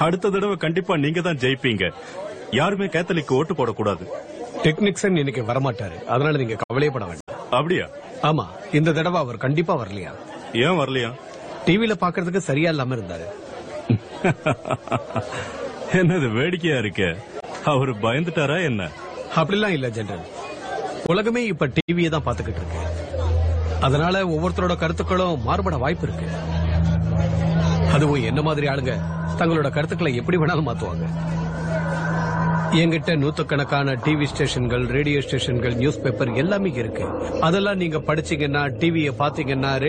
அடுத்த தடவை கண்டிப்பா நீங்க தான் ஜெயிப்பீங்க யாருமே கேத்தலிக்கு ஓட்டு போடக்கூடாது டெக்னிக்ஸன் இன்னைக்கு வரமாட்டாரு அதனால நீங்க கவலையப்பட வேண்டாம் அப்படியா ஆமா இந்த தடவை அவர் கண்டிப்பா வரலையா ஏன் வரலையா டிவில பாக்குறதுக்கு சரியா இல்லாம இருந்தாரு என்னது வேடிக்கையா இருக்கே அவரு பயந்துட்டாரா என்ன அப்படிலாம் இல்ல ஜெனரல் உலகமே இப்ப டிவியை தான் பாத்துக்கிட்டு இருக்கு அதனால ஒவ்வொருத்தரோட கருத்துக்களும் மாறுபட வாய்ப்பு இருக்கு அதுவும் என்ன மாதிரி ஆளுங்க தங்களோட கருத்துக்களை எப்படி வேணாலும் மாத்துவாங்க என்கிட்ட நூத்துக்கணக்கான டிவி ஸ்டேஷன்கள் ரேடியோ ஸ்டேஷன்கள் நியூஸ் பேப்பர் எல்லாமே இருக்கு அதெல்லாம் நீங்க படிச்சீங்கன்னா டிவியை பாத்தீங்கன்னா